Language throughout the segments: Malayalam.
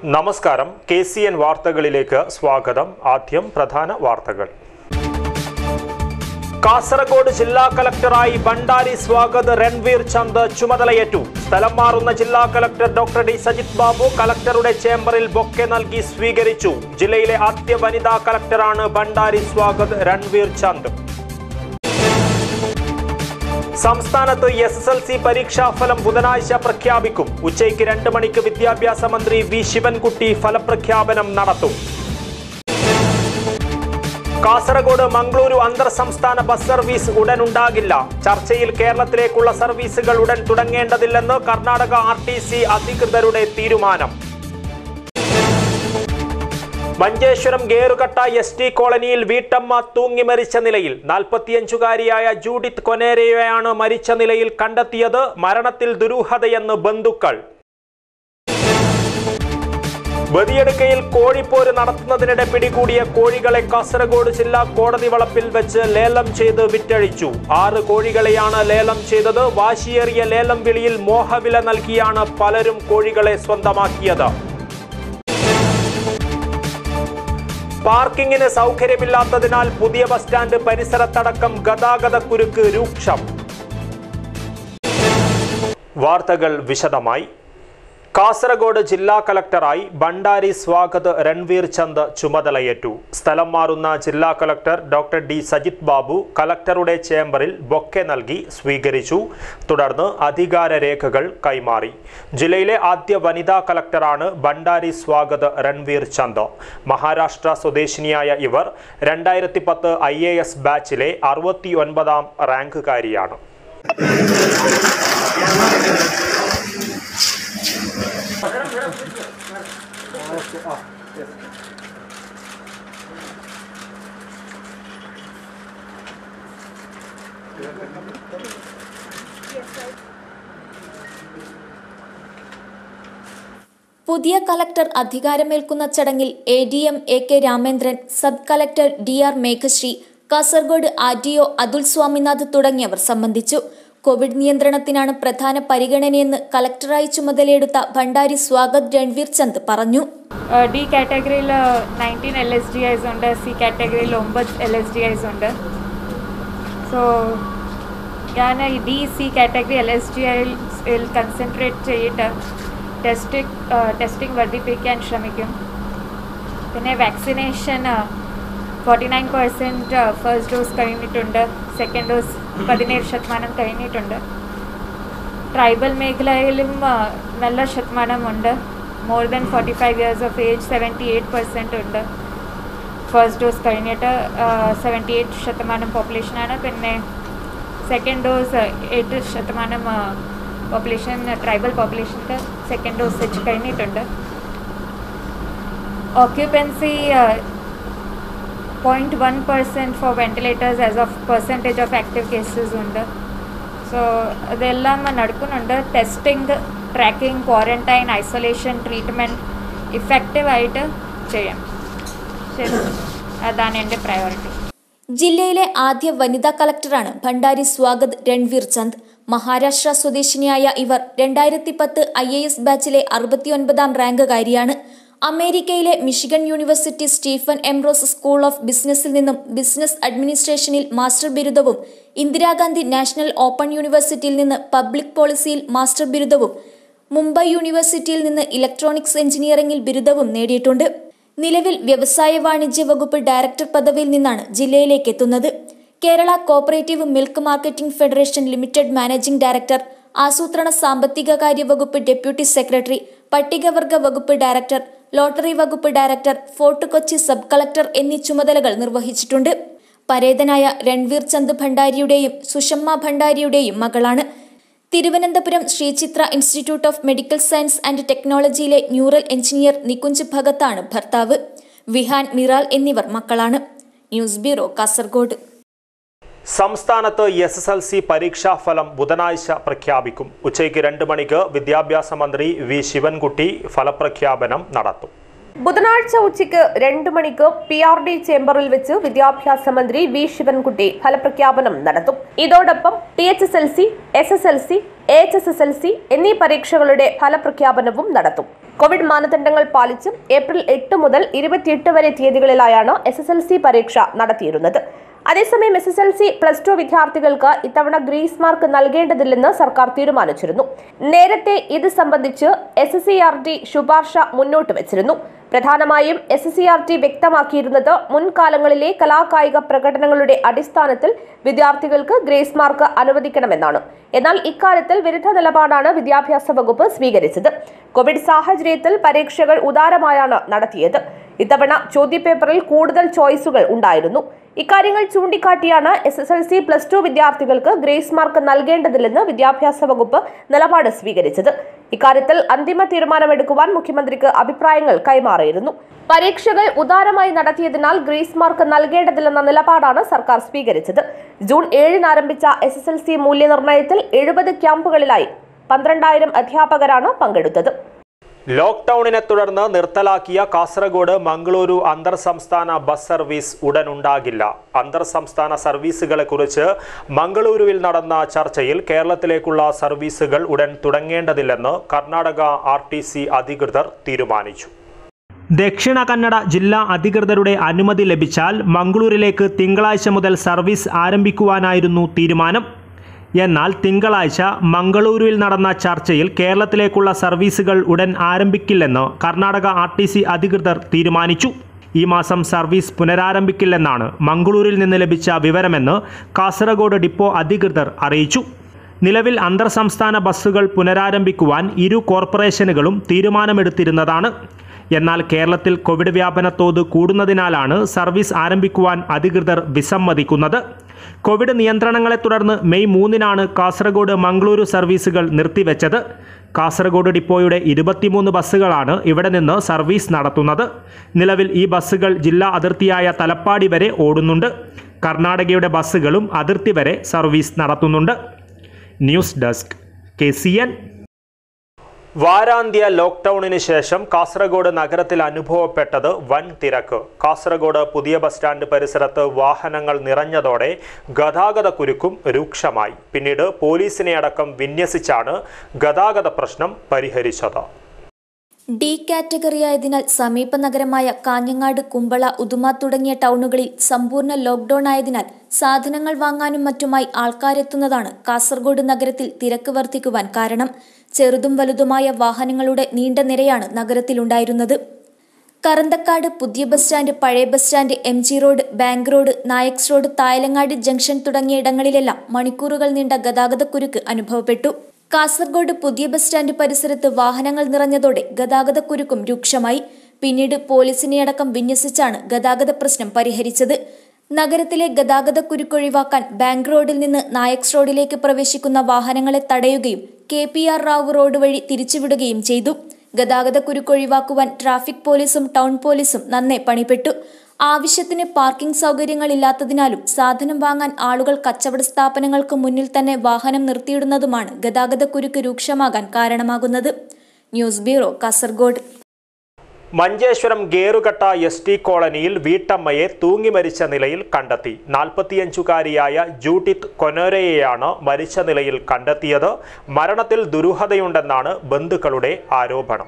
നമസ്കാരം കെ സി എൻ വാർത്തകളിലേക്ക് സ്വാഗതം ആദ്യം പ്രധാന വാർത്തകൾ കാസർഗോഡ് ജില്ലാ കലക്ടറായി ഭണ്ഡാരി സ്വാഗത് രൺവീർ ചന്ദ് ചുമതലയേറ്റു സ്ഥലം മാറുന്ന ജില്ലാ collector doctor D Sajith Babu കലക്ടറുടെ ചേംബറിൽ ബൊക്കെ നൽകി സ്വീകരിച്ചു ജില്ലയിലെ ആദ്യ വനിതാ കലക്ടറാണ് ഭണ്ഡാരി സ്വാഗത് രൺവീർ ചന്ദ് സംസ്ഥാനത്ത് എസ് എസ് എൽ സി പരീക്ഷാഫലം ബുധനാഴ്ച പ്രഖ്യാപിക്കും ഉച്ചയ്ക്ക് രണ്ട് മണിക്ക് വിദ്യാഭ്യാസ മന്ത്രി വി ശിവൻകുട്ടി ഫലപ്രഖ്യാപനം നടത്തും കാസർഗോഡ് മംഗളൂരു അന്തർ സംസ്ഥാന ബസ് സർവീസ് ഉടൻ ഉണ്ടാകില്ല ചർച്ചയിൽ കേരളത്തിലേക്കുള്ള സർവീസുകൾ ഉടൻ തുടങ്ങേണ്ടതില്ലെന്ന് കർണാടക ആർ ടി സി അധികൃതരുടെ തീരുമാനം മഞ്ചേശ്വരം ഗേറുകട്ട എസ് ടി കോളനിയിൽ വീട്ടമ്മ തൂങ്ങി മരിച്ച നിലയിൽ നാൽപ്പത്തിയഞ്ചുകാരിയായ ജൂഡിത്ത് കൊനേരയെയാണ് മരിച്ച നിലയിൽ കണ്ടെത്തിയത് മരണത്തിൽ ദുരൂഹതയെന്ന് ബന്ധുക്കൾ ബദിയെടുക്കയിൽ കോഴിപ്പോര് നടത്തുന്നതിനിടെ പിടികൂടിയ കോഴികളെ കാസർഗോഡ് ജില്ലാ കോടതി വളപ്പിൽ വെച്ച് ലേലം ചെയ്ത് വിറ്റഴിച്ചു ആറ് കോഴികളെയാണ് ലേലം ചെയ്തത് വാശിയേറിയ ലേലം വിളിയിൽ മോഹവില നൽകിയാണ് പലരും കോഴികളെ സ്വന്തമാക്കിയത് പാർക്കിങ്ങിന് സൗകര്യമില്ലാത്തതിനാൽ പുതിയ ബസ് സ്റ്റാൻഡ് പരിസരത്തടക്കം ഗതാഗത കുരുക്ക് രൂക്ഷം വാർത്തകൾ വിശദമായി കാസർഗോഡ് ജില്ലാ കലക്ടറായി ഭണ്ഡാരി സ്വാഗത് രൺവീർ ചന്ദ് ചുമതലയേറ്റു സ്ഥലം മാറുന്ന ജില്ലാ collector doctor D Sajith Babu കലക്ടറുടെ ചേംബറിൽ ബൊക്കെ നൽകി സ്വീകരിച്ചു തുടർന്ന് അധികാര രേഖകൾ കൈമാറി ജില്ലയിലെ ആദ്യ വനിതാ കലക്ടറാണ് ഭണ്ഡാരി സ്വാഗത് രൺവീർ ചന്ദ് മഹാരാഷ്ട്ര സ്വദേശിനിയായ ഇവർ രണ്ടായിരത്തി പത്ത് ഐ എ എസ് ബാച്ചിലെ അറുപത്തി ഒൻപതാം റാങ്കുകാരിയാണ് പുതിയ കലക്ടർ അധികാരമേൽക്കുന്ന ചടങ്ങിൽ A D M A K Ramendran sub collector D R Meghashree Kasaragod R D O Athul Swaminath തുടങ്ങിയവർ സംബന്ധിച്ചു കോവിഡ് നിയന്ത്രണത്തിനാണ് പ്രധാന പരിഗണനയെന്ന് കലക്ടറായി ചുമതലയെടുത്ത ഭണ്ഡാരി സ്വാഗത് രൺവീർ ചന്ദ് പറഞ്ഞു ഡി കാറ്റഗറിയിൽ nineteen L S D Is ഉണ്ട് സി കാറ്റഗറിയിൽ ഒമ്പത് എൽ എസ് ഡി ഐസ് ഉണ്ട് സോ ഞാൻ ഈ D C category L S D ഐയിൽ കൺസെൻട്രേറ്റ് ചെയ്തിട്ട് ടെസ്റ്റിംഗ് ടെസ്റ്റിംഗ് വർദ്ധിപ്പിക്കാൻ ശ്രമിക്കും പിന്നെ vaccination forty nine percent first dose കഴിഞ്ഞിട്ടുണ്ട് സെക്കൻഡ് ഡോസ് പതിനേഴ് ശതമാനം കഴിഞ്ഞിട്ടുണ്ട് ട്രൈബൽ മേഖലയിലും ആ, നല്ല ശതമാനമുണ്ട് more than forty five years of age seventy eight percent ഉണ്ട് ഫസ്റ്റ് ഡോസ് കഴിഞ്ഞിട്ട് സെവൻറ്റി എയ്റ്റ് ശതമാനം പോപ്പുലേഷനാണ് പിന്നെ സെക്കൻഡ് ഡോസ് എയ്റ്റ് ശതമാനം പോപ്പുലേഷൻ ട്രൈബൽ പോപ്പുലേഷൻ്റെ സെക്കൻഡ് ഡോസ് വെച്ച് കഴിഞ്ഞിട്ടുണ്ട് occupancy point one percent four ventilators as of percentage of active cases ഉണ്ട് സോ ഇതെല്ലാം നടക്കുന്നുണ്ട് testing tracking quarantine isolation treatment ഇഫക്റ്റീവായിട്ട് ചെയ്യാം ശരി അതാണ് എൻ്റെ പ്രയോറിറ്റി ജില്ലയിലെ ആദ്യ വനിതാ കളക്ടറാണ് ഭണ്ഡാരി സ്വാഗത് രൺവീർ ചന്ദ് മഹാരാഷ്ട്ര സ്വദേശിനിയായ ഇവർ രണ്ടായിരത്തി പത്ത് ഐ എ എസ് ബാച്ചിലെ അറുപത്തിയൊൻപതാം റാങ്കുകാരിയാണ് അമേരിക്കയിലെ Michigan university Stephen M Ross school of ബിസിനസ്സിൽ നിന്നും ബിസിനസ് അഡ്മിനിസ്ട്രേഷനിൽ മാസ്റ്റർ ബിരുദവും ഇന്ദിരാഗാന്ധി നാഷണൽ ഓപ്പൺ യൂണിവേഴ്സിറ്റിയിൽ നിന്ന് പബ്ലിക് പോളിസിയിൽ മാസ്റ്റർ ബിരുദവും മുംബൈ യൂണിവേഴ്സിറ്റിയിൽ നിന്ന് ഇലക്ട്രോണിക്സ് എഞ്ചിനീയറിംഗിൽ ബിരുദവും നേടിയിട്ടുണ്ട് നിലവിൽ വ്യവസായ വാണിജ്യ വകുപ്പ് ഡയറക്ടർ പദവിയിൽ നിന്നാണ് ജില്ലയിലേക്ക് എത്തുന്നത് Kerala cooperative milk marketing federation limited managing director ആസൂത്രണ സാമ്പത്തിക കാര്യ വകുപ്പ് ഡെപ്യൂട്ടി സെക്രട്ടറി പട്ടികവർഗ വകുപ്പ് ഡയറക്ടർ ലോട്ടറി വകുപ്പ് director Fort Kochi sub collector എന്നീ ചുമതലകൾ നിർവഹിച്ചിട്ടുണ്ട് പരേതനായ രൺവീർ ചന്ദ് ഭണ്ഡാരിയുടെയും സുഷമ്മ ഭണ്ഡാരിയുടെയും മകളാണ് Thiruvananthapuram Sree Chitra institute of medical science and ടെക്നോളജിയിലെ ന്യൂറൽ എഞ്ചിനീയർ നികുഞ്ച് ഭഗത്താണ് ഭർത്താവ് വിഹാൻ മിറാൽ എന്നിവർ മക്കളാണ് ന്യൂസ് ബ്യൂറോ കാസർഗോഡ് സംസ്ഥാനത്ത് എസ് എസ് എൽ സി പരീക്ഷാഫലം ബുധനാഴ്ച പ്രഖ്യാപിക്കും ഉച്ചയ്ക്ക് രണ്ട് മണിക്ക് വിദ്യാഭ്യാസ മന്ത്രി വി ശിവൻകുട്ടി ഫലപ്രഖ്യാപനം നടത്തും ബുധനാഴ്ച ഉച്ചയ്ക്ക് രണ്ടു മണിക്ക് പി ആർ ഡി ചേംബറിൽ വെച്ച് വിദ്യാഭ്യാസ മന്ത്രി വി ശിവൻകുട്ടി ഫലപ്രഖ്യാപനം നടത്തും ഇതോടൊപ്പം T H S L C S S L C H S S L C എന്നീ പരീക്ഷകളുടെ ഫലപ്രഖ്യാപനവും നടത്തും കോവിഡ് മാനദണ്ഡങ്ങൾ പാലിച്ചും ഏപ്രിൽ എട്ട് മുതൽ ഇരുപത്തിയെട്ട് വരെ തീയതികളിലായാണ് എസ് എസ് എൽ സി പരീക്ഷ നടത്തിയിരുന്നത് അതേസമയം S S L C plus two വിദ്യാർത്ഥികൾക്ക് ഇത്തവണ ഗ്രേസ് മാർക്ക് നൽകേണ്ടതില്ലെന്ന് സർക്കാർ തീരുമാനിച്ചിരുന്നു നേരത്തെ ഇത് സംബന്ധിച്ച് S S C R T ശുപാർശ മുന്നോട്ട് വെച്ചിരുന്നു പ്രധാനമായും S S C R T വ്യക്തമാക്കിയിരുന്നത് മുൻകാലങ്ങളിലെ കലാകായിക പ്രകടനങ്ങളുടെ അടിസ്ഥാനത്തിൽ വിദ്യാർത്ഥികൾക്ക് ഗ്രേസ് മാർക്ക് അനുവദിക്കണമെന്നാണ് എന്നാൽ ഇക്കാര്യത്തിൽ വിരുദ്ധ നിലപാടാണ് വിദ്യാഭ്യാസ വകുപ്പ് സ്വീകരിച്ചത് കോവിഡ് സാഹചര്യത്തിൽ പരീക്ഷകൾ ഉദാരമായാണ് നടത്തിയത് ഇത്തവണ ചോദ്യപേപ്പറിൽ കൂടുതൽ ചോയ്സുകൾ ഉണ്ടായിരുന്നു ഇക്കാര്യങ്ങൾ ചൂണ്ടിക്കാട്ടിയാണ് S S L C plus two വിദ്യാർത്ഥികൾക്ക് ഗ്രേസ് മാർക്ക് നൽകേണ്ടതില്ലെന്ന് വിദ്യാഭ്യാസ വകുപ്പ് നിലപാട് സ്വീകരിച്ചത് ഇക്കാര്യത്തിൽ അന്തിമ തീരുമാനമെടുക്കുവാൻ മുഖ്യമന്ത്രിക്ക് അഭിപ്രായങ്ങൾ കൈമാറിയിരുന്നു പരീക്ഷകൾ ഉദാരമായി നടത്തിയതിനാൽ ഗ്രേസ് മാർക്ക് നൽകേണ്ടതില്ലെന്ന നിലപാടാണ് സർക്കാർ സ്വീകരിച്ചത് ജൂൺ ഏഴിന് ആരംഭിച്ച എസ് എസ് എൽ സി മൂല്യനിർണ്ണയത്തിൽ എഴുപത് ക്യാമ്പുകളിലായി പന്ത്രണ്ടായിരം അധ്യാപകരാണ് പങ്കെടുത്തത് ലോക്ക്ഡൌണിനെ തുടർന്ന് നിർത്തലാക്കിയ കാസർഗോഡ് മംഗളൂരു അന്തർ സംസ്ഥാന ബസ് സർവീസ് ഉടൻ ഉണ്ടാകില്ല അന്തർ സംസ്ഥാന സർവീസുകളെക്കുറിച്ച് മംഗളൂരുവിൽ നടന്ന ചർച്ചയിൽ കേരളത്തിലേക്കുള്ള സർവീസുകൾ ഉടൻ തുടങ്ങേണ്ടതില്ലെന്ന് കർണാടക ആർ അധികൃതർ തീരുമാനിച്ചു ദക്ഷിണ കന്നഡ ജില്ലാ അധികൃതരുടെ അനുമതി ലഭിച്ചാൽ മംഗളൂരിലേക്ക് തിങ്കളാഴ്ച മുതൽ സർവീസ് ആരംഭിക്കുവാനായിരുന്നു തീരുമാനം എന്നാൽ തിങ്കളാഴ്ച മംഗളൂരുവിൽ നടന്ന ചർച്ചയിൽ കേരളത്തിലേക്കുള്ള സർവീസുകൾ ഉടൻ ആരംഭിക്കില്ലെന്ന് കർണാടക ആർ ടി സി അധികൃതർ തീരുമാനിച്ചു ഈ മാസം സർവീസ് പുനരാരംഭിക്കില്ലെന്നാണ് മംഗളൂരിൽ നിന്ന് ലഭിച്ച വിവരമെന്ന് കാസർഗോഡ് ഡിപ്പോ അധികൃതർ അറിയിച്ചു നിലവിൽ അന്തർ സംസ്ഥാന ബസ്സുകൾ പുനരാരംഭിക്കുവാൻ ഇരു കോർപ്പറേഷനുകളും തീരുമാനമെടുത്തിരുന്നതാണ് എന്നാൽ കേരളത്തിൽ കോവിഡ് വ്യാപന തോത് കൂടുന്നതിനാലാണ് സർവീസ് ആരംഭിക്കുവാൻ അധികൃതർ വിസമ്മതിക്കുന്നത് കോവിഡ് നിയന്ത്രണങ്ങളെ തുടർന്ന് മെയ് മൂന്നിനാണ് കാസർഗോഡ് മംഗളൂരു സർവീസുകൾ നിർത്തിവെച്ചത് കാസർഗോഡ് ഡിപ്പോയുടെ ഇരുപത്തിമൂന്ന് ബസ്സുകളാണ് ഇവിടെ നിന്ന് സർവീസ് നടത്തുന്നത് നിലവിൽ ഈ ബസ്സുകൾ ജില്ലാ അതിർത്തിയായ തലപ്പാടി വരെ ഓടുന്നുണ്ട് കർണാടകയുടെ ബസ്സുകളും അതിർത്തി വരെ സർവീസ് നടത്തുന്നുണ്ട് news desk K C N വാരാന്ത്യ ലോക്ക്ഡൌണിന് ശേഷം കാസർഗോഡ് നഗരത്തിൽ അനുഭവപ്പെട്ടത് വൻ തിരക്ക് കാസർഗോഡ് പുതിയ ബസ് സ്റ്റാൻഡ് പരിസരത്ത് വാഹനങ്ങൾ നിറഞ്ഞതോടെ ഗതാഗത കുരുക്കും രൂക്ഷമായി പിന്നീട് പോലീസിനെ അടക്കം വിന്യസിച്ചാണ് ഗതാഗത പ്രശ്നം പരിഹരിച്ചത് ഡി കാറ്റഗറി ആയതിനാൽ സമീപ നഗരമായ കാഞ്ഞങ്ങാട് കുമ്പള ഉദുമ തുടങ്ങിയ ടൗണുകളിൽ സമ്പൂർണ്ണ ലോക്ക്ഡൌൺ ആയതിനാൽ സാധനങ്ങൾ വാങ്ങാനും മറ്റുമായി ആൾക്കാരെത്തുന്നതാണ് കാസർഗോഡ് നഗരത്തിൽ തിരക്ക് വർദ്ധിക്കുവാൻ കാരണം ചെറുതും വലുതുമായ വാഹനങ്ങളുടെ നീണ്ട നിരയാണ് നഗരത്തിലുണ്ടായിരുന്നത് കറന്തക്കാട് പുതിയ ബസ് സ്റ്റാൻഡ് പഴയ bus stand M G road bank road Nayaks road Thayalangad junction തുടങ്ങിയ ഇടങ്ങളിലെല്ലാം മണിക്കൂറുകൾ നീണ്ട ഗതാഗതക്കുരുക്ക് അനുഭവപ്പെട്ടു കാസർഗോഡ് പുതിയ ബസ് സ്റ്റാൻഡ് പരിസരത്ത് വാഹനങ്ങൾ നിറഞ്ഞതോടെ ഗതാഗതക്കുരുക്കും രൂക്ഷമായി പിന്നീട് പോലീസിനെ അടക്കം വിന്യസിച്ചാണ് ഗതാഗത പ്രശ്നം പരിഹരിച്ചത് നഗരത്തിലെ ഗതാഗതക്കുരുക്കൊഴിവാക്കാൻ ബാങ്ക് റോഡിൽ നിന്ന് നായക്സ് റോഡിലേക്ക് പ്രവേശിക്കുന്ന വാഹനങ്ങളെ തടയുകയും K P R Rao road വഴി തിരിച്ചുവിടുകയും ചെയ്തു ഗതാഗതക്കുരുക്കൊഴിവാക്കുവാൻ ട്രാഫിക് പോലീസും ടൗൺ പോലീസും നന്നെ പണിപ്പെട്ടു ആവശ്യത്തിന് പാർക്കിംഗ് സൗകര്യങ്ങളില്ലാത്തതിനാലും സാധനം വാങ്ങാൻ ആളുകൾ കച്ചവട സ്ഥാപനങ്ങൾക്ക് മുന്നിൽ തന്നെ വാഹനം നിർത്തിയിടുന്നതുമാണ് ഗതാഗതക്കുരുക്ക് രൂക്ഷമാകാൻ കാരണമാകുന്നത് news bureau Kasaragod Manjeshwaram Gerukatta S T കോളനിയിൽ വീട്ടമ്മയെ തൂങ്ങി മരിച്ച നിലയിൽ കണ്ടെത്തി നാൽപ്പത്തിയഞ്ചുകാരിയായ ജൂട്ടിത്ത് കൊനോരയെയാണ് മരിച്ച നിലയിൽ കണ്ടെത്തിയത് മരണത്തിൽ ദുരൂഹതയുണ്ടെന്നാണ് ബന്ധുക്കളുടെ ആരോപണം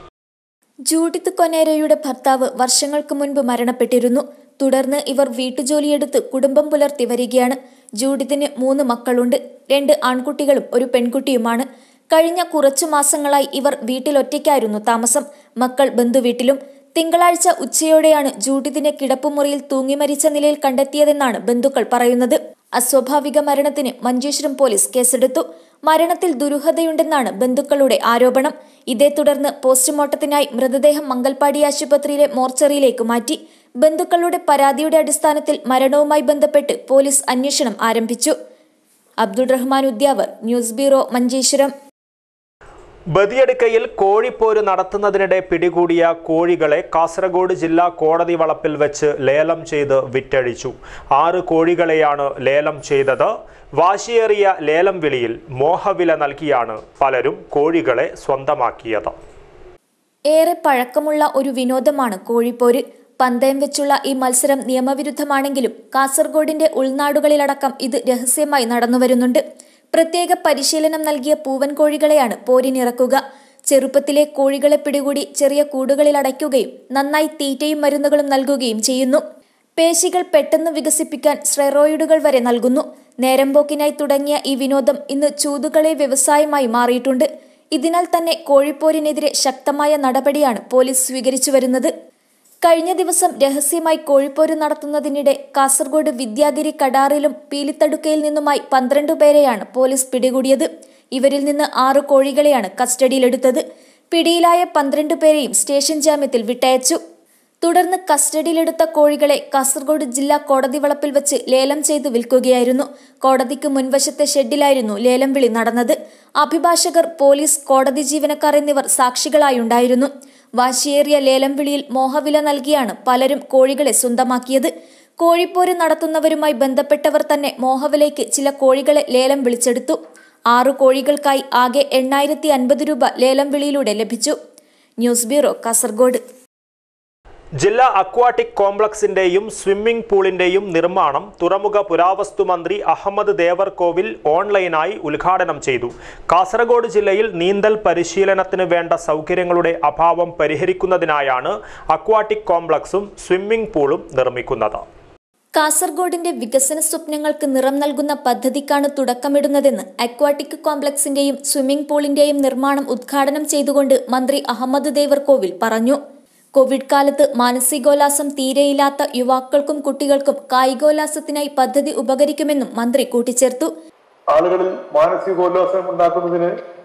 ജൂഡിത്ത് കൊനേരയുടെ ഭർത്താവ് വർഷങ്ങൾക്ക് മുൻപ് മരണപ്പെട്ടിരുന്നു തുടർന്ന് ഇവർ വീട്ടുജോലിയെടുത്ത് കുടുംബം പുലർത്തി വരികയാണ് ജൂഡിത്തിന് മൂന്ന് മക്കളുണ്ട് രണ്ട് ആൺകുട്ടികളും ഒരു പെൺകുട്ടിയുമാണ് കഴിഞ്ഞ കുറച്ചു മാസങ്ങളായി ഇവർ വീട്ടിലൊറ്റയ്ക്കായിരുന്നു താമസം മക്കൾ ബന്ധുവീട്ടിലും തിങ്കളാഴ്ച ഉച്ചയോടെയാണ് ജൂഡിതിനെ കിടപ്പുമുറിയിൽ തൂങ്ങി മരിച്ച നിലയിൽ കണ്ടെത്തിയതെന്നാണ് ബന്ധുക്കൾ പറയുന്നത് അസ്വാഭാവിക മരണത്തിന് മഞ്ചേശ്വരം പോലീസ് കേസെടുത്തു മരണത്തിൽ ദുരൂഹതയുണ്ടെന്നാണ് ബന്ധുക്കളുടെ ആരോപണം ഇതേ തുടർന്ന് പോസ്റ്റ്മോർട്ടത്തിനായി മൃതദേഹം മംഗൽപാടി ആശുപത്രിയിലെ മോർച്ചറിയിലേക്ക് മാറ്റി ബന്ധുക്കളുടെ പരാതിയുടെ അടിസ്ഥാനത്തിൽ മരണവുമായി ബന്ധപ്പെട്ട് പോലീസ് അന്വേഷണം ആരംഭിച്ചു അബ്ദുൾ റഹ്മാൻ ഉദ്യാവർ ന്യൂസ് ബ്യൂറോ മഞ്ചേശ്വരം ബദിയടുക്കയിൽ കോഴിപ്പോര് നടത്തുന്നതിനിടെ പിടികൂടിയ കോഴികളെ കാസർഗോഡ് ജില്ലാ കോടതി വളപ്പിൽ വെച്ച് ലേലം ചെയ്ത് വിറ്റഴിച്ചു ആറ് കോഴികളെയാണ് ലേലം ചെയ്തത് വാശിയേറിയ ലേലം വിളിയിൽ മോഹവില നൽകിയാണ് പലരും കോഴികളെ സ്വന്തമാക്കിയത് ഏറെ പഴക്കമുള്ള ഒരു വിനോദമാണ് കോഴിപ്പോര് പന്തയം വെച്ചുള്ള ഈ മത്സരം നിയമവിരുദ്ധമാണെങ്കിലും കാസർഗോഡിന്റെ ഉൾനാടുകളിലടക്കം ഇത് രഹസ്യമായി നടന്നുവരുന്നുണ്ട് പ്രത്യേക പരിശീലനം നൽകിയ പൂവൻ കോഴികളെയാണ് പോരിനിറക്കുക ചെറുപ്പത്തിലെ കോഴികളെ പിടികൂടി ചെറിയ കൂടുകളിൽ അടയ്ക്കുകയും നന്നായി തീറ്റയും മരുന്നുകളും നൽകുകയും ചെയ്യുന്നു പേശികൾ പെട്ടെന്ന് വികസിപ്പിക്കാൻ സ്ടെറോയിഡുകൾ വരെ നൽകുന്നു നേരമ്പോക്കിനായി തുടങ്ങിയ ഈ വിനോദം ഇന്ന് ചൂതുകളെ വ്യവസായമായി മാറിയിട്ടുണ്ട് ഇതിനാൽ തന്നെ കോഴിപ്പോരിനെതിരെ ശക്തമായ നടപടിയാണ് പോലീസ് സ്വീകരിച്ചു വരുന്നത് കഴിഞ്ഞ ദിവസം രഹസ്യമായി കോഴിപ്പോര് നടത്തുന്നതിനിടെ കാസർഗോഡ് വിദ്യാഗിരി കടാറിലും പീലിത്തടുക്കയിൽ നിന്നുമായി പന്ത്രണ്ട് പേരെയാണ് പോലീസ് പിടികൂടിയത് ഇവരിൽ നിന്ന് ആറ് കോഴികളെയാണ് കസ്റ്റഡിയിലെടുത്തത് പിടിയിലായ പന്ത്രണ്ട് പേരെയും സ്റ്റേഷൻ ജാമ്യത്തിൽ വിട്ടയച്ചു തുടർന്ന് കസ്റ്റഡിയിലെടുത്ത കോഴികളെ കാസർഗോഡ് ജില്ലാ കോടതി വളപ്പിൽ വെച്ച് ലേലം ചെയ്ത് വിൽക്കുകയായിരുന്നു കോടതിക്ക് മുൻവശത്തെ ഷെഡിലായിരുന്നു ലേലം വിളി നടന്നത് അഭിഭാഷകർ പോലീസ് കോടതി ജീവനക്കാർ എന്നിവർ സാക്ഷികളായുണ്ടായിരുന്നു വാശിയേറിയ ലേലം വിളിയിൽ മോഹവില നൽകിയാണ് പലരും കോഴികളെ സ്വന്തമാക്കിയത് കോഴിപ്പോര് നടത്തുന്നവരുമായി ബന്ധപ്പെട്ടവർ തന്നെ മോഹവിലയ്ക്ക് ചില കോഴികളെ ലേലം വിളിച്ചെടുത്തു ആറു കോഴികൾക്കായി ആകെ എണ്ണായിരത്തി അൻപത് രൂപ ലേലം വിളിയിലൂടെ ലഭിച്ചു ന്യൂസ് ബ്യൂറോ കാസർഗോഡ് ജില്ലാ അക്വാട്ടിക് കോംപ്ലക്സിന്റെയും സ്വിമ്മിംഗ് പൂളിന്റെയും നിർമ്മാണം തുറമുഖ പുരാവസ്തു മന്ത്രി അഹമ്മദ് ദേവർകോവിൽ ഓൺലൈനായി ഉദ്ഘാടനം ചെയ്തു കാസർഗോഡ് ജില്ലയിൽ നീന്തൽ പരിശീലനത്തിന് വേണ്ട സൗകര്യങ്ങളുടെ അഭാവം പരിഹരിക്കുന്നതിനായാണ് അക്വാട്ടിക് കോംപ്ലക്സും സ്വിമ്മിംഗ് പൂളും നിർമ്മിക്കുന്നത് കാസർഗോഡിന്റെ വികസന സ്വപ്നങ്ങൾക്ക് നിറം നൽകുന്ന പദ്ധതിക്കാണ് തുടക്കമിടുന്നതെന്ന് അക്വാട്ടിക് കോംപ്ലക്സിന്റെയും സ്വിമ്മിംഗ് പൂളിന്റെയും നിർമ്മാണം ഉദ്ഘാടനം ചെയ്തുകൊണ്ട് മന്ത്രി അഹമ്മദ് ദേവർകോവിൽ പറഞ്ഞു കോവിഡ് കാലത്ത് മാനസികോല്ലാസം തീരെയില്ലാത്ത യുവാക്കൾക്കും കുട്ടികൾക്കും കായികോല്ലാസത്തിനായി പദ്ധതി ഉപകരിക്കുമെന്നും മന്ത്രി കൂട്ടിച്ചേർത്തു ആളുകളിൽ മാനസികോല്ലാസം ഉണ്ടാക്കുന്നതിന്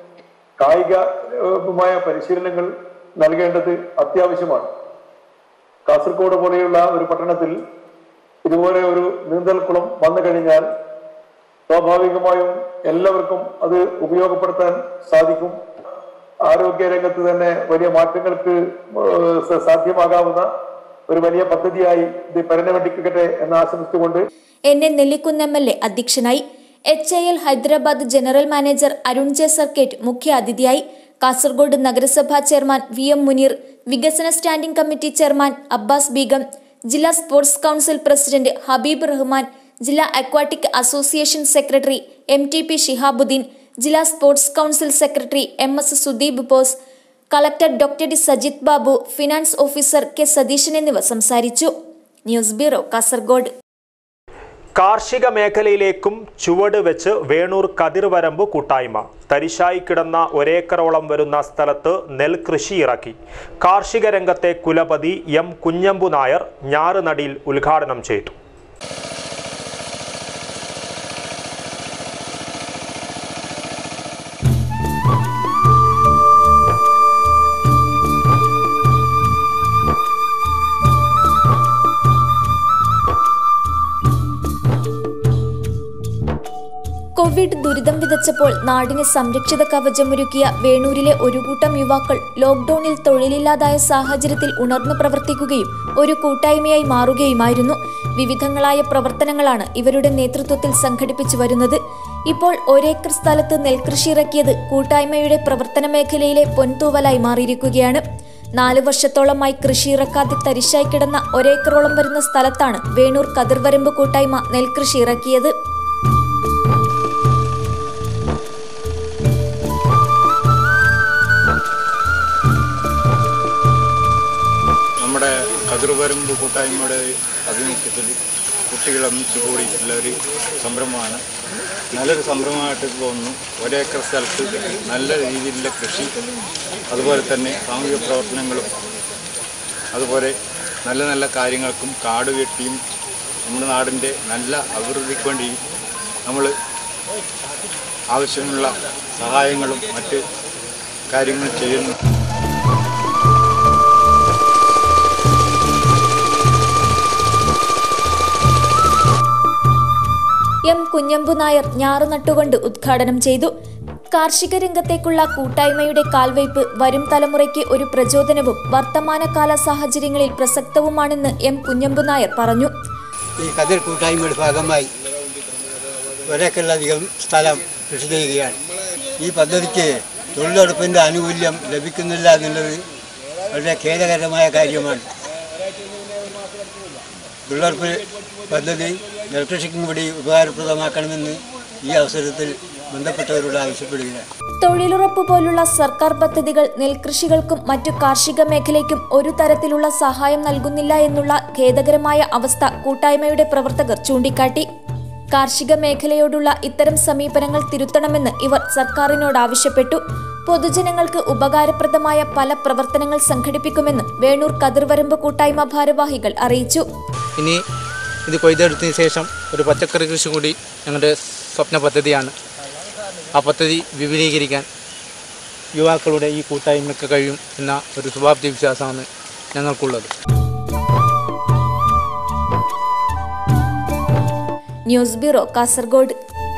കായികമായ പരിശീലനങ്ങൾ നൽകേണ്ടത് അത്യാവശ്യമാണ് കാസർഗോഡ് പോലെയുള്ള ഒരു പട്ടണത്തിൽ ഇതുപോലെ ഒരു നീന്തൽക്കുളം വന്നു കഴിഞ്ഞാൽ സ്വാഭാവികമായും എല്ലാവർക്കും അത് ഉപയോഗപ്പെടുത്താൻ സാധിക്കും ആരോഗ്യ രംഗത്ത് തന്നെ വലിയ മാറ്റങ്ങൾക്ക് ഏഹ് സ- സാധ്യമാകാവുന്ന ഒരു വലിയ പദ്ധതിയായി ഇത് പരിണമിക്കട്ടെ എന്ന് ആശംസിച്ചുകൊണ്ട് N N Nellikkunnu M L A അധ്യക്ഷനായി H I L Hyderabad general manager Arun J Sarkate മുഖ്യ അതിഥിയായി കാസർഗോഡ് നഗരസഭാ ചെയർമാൻ വി എം മുനീർ വികസന standing committee chairman Abbas Begum ജില്ലാ sports council president Habeeb Rahman ജില്ലാ aquatic association secretary M T P Shihabuddin ജില്ലാ sports council secretary M S Sudeep Bose collector doctor D Sajith Babu finance officer K Satheesan എന്നിവർ സംസാരിച്ചു ന്യൂസ് ബ്യൂറോ കാസർഗോഡ് കാർഷിക മേഖലയിലേക്കും ചുവട് വെച്ച് വേണൂർ കതിർവരമ്പ് കൂട്ടായ്മ തരിശായി കിടന്ന ഒരേക്കറോളം വരുന്ന സ്ഥലത്ത് നെൽകൃഷി ഇറക്കി കാർഷിക രംഗത്തെ കുലപതി എം കുഞ്ഞമ്പു നായർ ഞാറുനടിയിൽ ഉദ്ഘാടനം ചെയ്തു കോവിഡ് ദുരിതം വിതച്ചപ്പോൾ നാടിന് സംരക്ഷിത കവചമൊരുക്കിയ വേണൂരിലെ ഒരു കൂട്ടം യുവാക്കൾ ലോക്ഡൌണിൽ തൊഴിലില്ലാതായ സാഹചര്യത്തിൽ ഉണർന്നു പ്രവർത്തിക്കുകയും ഒരു കൂട്ടായ്മയായി മാറുകയുമായിരുന്നു വിവിധങ്ങളായ പ്രവർത്തനങ്ങളാണ് ഇവരുടെ നേതൃത്വത്തിൽ സംഘടിപ്പിച്ചു വരുന്നത് ഇപ്പോൾ ഒരേക്കർ സ്ഥലത്ത് നെൽകൃഷി ഇറക്കിയത് കൂട്ടായ്മയുടെ പ്രവർത്തന മേഖലയിലെ പൊൻതൂവലായി മാറിയിരിക്കുകയാണ് നാല് വർഷത്തോളമായി കൃഷി ഇറക്കാതെ തരിശായി കിടന്ന ഒരേക്കറോളം വരുന്ന സ്ഥലത്താണ് വേണൂർ കതിർവരമ്പ് കൂട്ടായ്മ നെൽകൃഷി ഇറക്കിയത് നമ്മുടെ കതിർവരമ്പ് കൂട്ടായ്മയുടെ ആഭിമുഖ്യത്തിൽ കുട്ടികൾ ഒന്നിച്ചു കൂടിയിട്ടുള്ള ഒരു സംരംഭമാണ് നല്ലൊരു സംരംഭമായിട്ട് തോന്നുന്നു ഒരേക്കർ സ്ഥലത്ത് നല്ല രീതിയിലുള്ള കൃഷി അതുപോലെ തന്നെ സാമൂഹിക പ്രവർത്തനങ്ങളും അതുപോലെ നല്ല നല്ല കാര്യങ്ങൾക്കും കാട് വെട്ടിയും നമ്മുടെ നാടിൻ്റെ നല്ല അഭിവൃദ്ധിക്ക് വേണ്ടി നമ്മൾ ആവശ്യമുള്ള സഹായങ്ങളും മറ്റ് കാര്യങ്ങളും ചെയ്യുന്നു എം കുഞ്ഞമ്പു നായർ ഞാറു നട്ടുകൊണ്ട് ഉദ്ഘാടനം ചെയ്തു കാർഷിക രംഗത്തേക്കുള്ള കൂട്ടായ്മയുടെ കാൽവയ്പ് വരും തലമുറയ്ക്ക് ഒരു പ്രചോദനവും വർത്തമാനകാല സാഹചര്യങ്ങളിൽ പ്രസക്തവുമാണെന്ന് എം കുഞ്ഞമ്പു നായർ പറഞ്ഞു ഈ കതിർ കൂട്ടായ്മയുടെ ഭാഗമായി ഒരേക്കറിലധികം സ്ഥലം കൃഷി ചെയ്യുകയാണ് ഈ പദ്ധതിക്ക് തൊഴിലുറപ്പിൻ്റെ ആനുകൂല്യം ലഭിക്കുന്നില്ല എന്നുള്ളത് വളരെ ഖേദകരമായ കാര്യമാണ് തൊഴിലുറപ്പ് പദ്ധതി നെൽകൃഷിക്കും കൂടി ഉപകാരപ്രദമാക്കണമെന്ന് ഈ അവസരത്തിൽ ബന്ധപ്പെട്ടവരോട് ആവശ്യപ്പെടുകയാണ് തൊഴിലുറപ്പ് പോലുള്ള സർക്കാർ പദ്ധതികൾ നെൽകൃഷികൾക്കും മറ്റു കാർഷിക മേഖലയ്ക്കും ഒരു തരത്തിലുള്ള സഹായം നൽകുന്നില്ല എന്നുള്ള ഖേദകരമായ അവസ്ഥ കൂട്ടായ്മയുടെ പ്രവർത്തകർ ചൂണ്ടിക്കാട്ടി കാർഷിക മേഖലയോടുള്ള ഇത്തരം സമീപനങ്ങൾ തിരുത്തണമെന്ന് ഇവർ സർക്കാരിനോട് ആവശ്യപ്പെട്ടു പൊതുജനങ്ങൾക്ക് ഉപകാരപ്രദമായ പല പ്രവർത്തനങ്ങൾ സംഘടിപ്പിക്കുമെന്ന് വേണൂർ കതിർവരമ്പ് കൂട്ടായ്മ ഭാരവാഹികൾ അറിയിച്ചു ഇനി ഇത് കൊയ്തെടുത്തതിന് ശേഷം ഒരു പച്ചക്കറി കൃഷി കൂടി ഞങ്ങളുടെ സ്വപ്ന പദ്ധതിയാണ് ആ പദ്ധതി വിപുലീകരിക്കാൻ യുവാക്കളുടെ ഈ കൂട്ടായ്മയ്ക്ക് കഴിയും എന്ന ഒരു ശുഭാപ്തി വിശ്വാസമാണ് ഞങ്ങൾക്കുള്ളത് ന്യൂസ് ബ്യൂറോ കാസർഗോഡ്